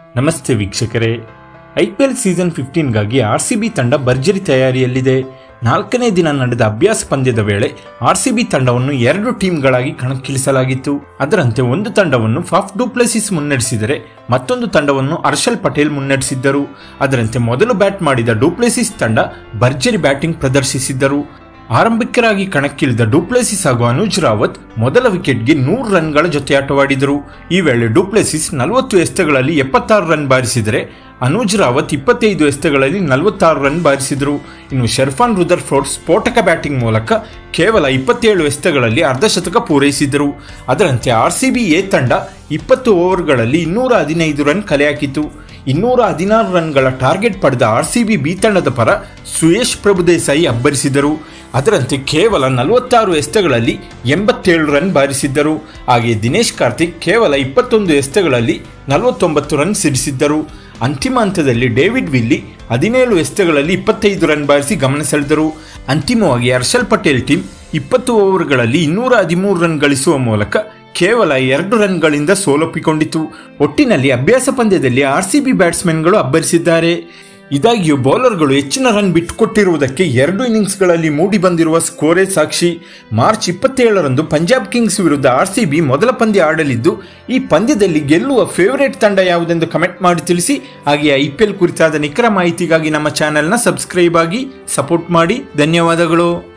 ನಮಸ್ತೆ ವೀಕ್ಷಕರೇ I P L season ಫಿಫ್ಟೀನ್ಗಾಗಿ ಆರ್ ಸಿ ಬಿ ತಂಡ ಭರ್ಜರಿ ತಯಾರಿಯಲ್ಲಿದೆ ನಾಲ್ಕನೇ ದಿನ ನಡೆದ ಅಭ್ಯಾಸ ಪಂದ್ಯದ ವೇಳೆ ಆರ್ ಸಿ ಬಿ ತಂಡವನ್ನು ಎರಡು ಟೀಮ್ಗಳಾಗಿ ಕಣಕ್ಕಿಳಿಸಲಾಗಿತ್ತು ಅದರಂತೆ ಒಂದು ತಂಡವನ್ನು ಫಾಫ್ ಡೂಪ್ಲೆಸಿಸ್ ಮುನ್ನಡೆಸಿದರೆ ಮತ್ತೊಂದು ತಂಡವನ್ನು ಹರ್ಷಲ್ ಪಟೇಲ್ ಮುನ್ನಡೆಸಿದ್ದರು ಅದರಂತೆ ಮೊದಲು ಬ್ಯಾಟ್ ಮಾಡಿದ ಡೂಪ್ಲೆಸಿಸ್ ತಂಡ ಭರ್ಜರಿ ಬ್ಯಾಟಿಂಗ್ ಪ್ರದರ್ಶಿಸಿದ್ದರು ಆರಂಭಿಕರಾಗಿ ಕಣಕ್ಕಿಳಿದ ಡೂಪ್ಲೆಸಿಸ್ ಹಾಗೂ ಅನುಜ್ ರಾವತ್ ಮೊದಲ ವಿಕೆಟ್ಗೆ ನೂರು ರನ್ಗಳ ಜೊತೆಯಾಟವಾಡಿದರು ಈ ವೇಳೆ ಡೂಪ್ಲೆಸಿಸ್ ನಲವತ್ತು ಎಸೆತಗಳಲ್ಲಿ ಎಪ್ಪತ್ತಾರು ರನ್ ಬಾರಿಸಿದರೆ ಅನುಜ್ ರಾವತ್ ಇಪ್ಪತ್ತೈದು ಎಸೆತಗಳಲ್ಲಿ ನಲವತ್ತಾರು ರನ್ ಬಾರಿಸಿದರು ಇನ್ನು ಶರ್ಫಾನ್ ರುದರ್ಫೋರ್ಡ್ ಸ್ಫೋಟಕ ಬ್ಯಾಟಿಂಗ್ ಮೂಲಕ ಕೇವಲ ಇಪ್ಪತ್ತೇಳು ಎಸೆತಗಳಲ್ಲಿ ಅರ್ಧಶತಕ ಪೂರೈಸಿದರು ಅದರಂತೆ ಆರ್ ಸಿ ಬಿ ಎ ತಂಡ ಇಪ್ಪತ್ತು ಓವರ್ಗಳಲ್ಲಿ ಇನ್ನೂರ ಹದಿನೈದು ರನ್ ಕಲೆಹಾಕಿತು ಇನ್ನೂರ ಹದಿನಾರು ರನ್ಗಳ ಟಾರ್ಗೆಟ್ ಪಡೆದ ಆರ್ ಸಿ ಬಿ ಬಿ ತಂಡದ ಪರ ಸುಯೇಶ್ ಪ್ರಭುದೇಸಾಯಿ ಅಬ್ಬರಿಸಿದರು ಅದರಂತೆ ಕೇವಲ ನಲವತ್ತಾರು ಎಸೆತಗಳಲ್ಲಿ ಎಂಬತ್ತೇಳು ರನ್ ಬಾರಿಸಿದ್ದರು ಹಾಗೆ ದಿನೇಶ್ ಕಾರ್ತಿಕ್ ಕೇವಲ ಇಪ್ಪತ್ತೊಂದು ಎಸೆತಗಳಲ್ಲಿ ನಲವತ್ತೊಂಬತ್ತು ರನ್ ಸಿಡಿಸಿದ್ದರು ಅಂತಿಮ ಹಂತದಲ್ಲಿ ಡೇವಿಡ್ ವಿಲ್ಲಿ ಹದಿನೇಳು ಎಸೆತಗಳಲ್ಲಿ ಇಪ್ಪತ್ತೈದು ರನ್ ಬಾರಿಸಿ ಗಮನ ಸೆಳೆದರು ಅಂತಿಮವಾಗಿ ಹರ್ಷಲ್ ಪಟೇಲ್ ಟೀಮ್ ಇಪ್ಪತ್ತು ಓವರ್ಗಳಲ್ಲಿ ಇನ್ನೂರ ಹದಿಮೂರು ರನ್ ಗಳಿಸುವ ಮೂಲಕ ಕೇವಲ ಎರಡು ರನ್ಗಳಿಂದ ಸೋಲೊಪ್ಪಿಕೊಂಡಿತು ಒಟ್ಟಿನಲ್ಲಿ ಅಭ್ಯಾಸ ಪಂದ್ಯದಲ್ಲಿ ಆರ್ ಸಿ ಬಿ ಬ್ಯಾಟ್ಸ್ಮನ್ಗಳು ಅಬ್ಬರಿಸಿದ್ದಾರೆ ಇದಾಗಿಯೂ ಬೌಲರ್ಗಳು ಹೆಚ್ಚಿನ ರನ್ ಬಿಟ್ಟುಕೊಟ್ಟಿರುವುದಕ್ಕೆ ಎರಡು ಇನ್ನಿಂಗ್ಸ್ಗಳಲ್ಲಿ ಮೂಡಿ ಬಂದಿರುವ ಸ್ಕೋರೇ ಸಾಕ್ಷಿ ಮಾರ್ಚ್ ಇಪ್ಪತ್ತೇಳರಂದು ಪಂಜಾಬ್ ಕಿಂಗ್ಸ್ ವಿರುದ್ಧ ಆರ್ ಸಿ ಬಿ ಮೊದಲ ಪಂದ್ಯ ಆಡಲಿದ್ದು ಈ ಪಂದ್ಯದಲ್ಲಿ ಗೆಲ್ಲುವ ಫೇವರೇಟ್ ತಂಡ ಯಾವುದೆಂದು ಕಮೆಂಟ್ ಮಾಡಿ ತಿಳಿಸಿ ಹಾಗೆ ಐ ಪಿ ಎಲ್ ಕುರಿತಾದ ನಿಖರ ಮಾಹಿತಿಗಾಗಿ ನಮ್ಮ ಚಾನೆಲ್ನ ಸಬ್ಸ್ಕ್ರೈಬ್ ಆಗಿ ಸಪೋರ್ಟ್ ಮಾಡಿ ಧನ್ಯವಾದಗಳು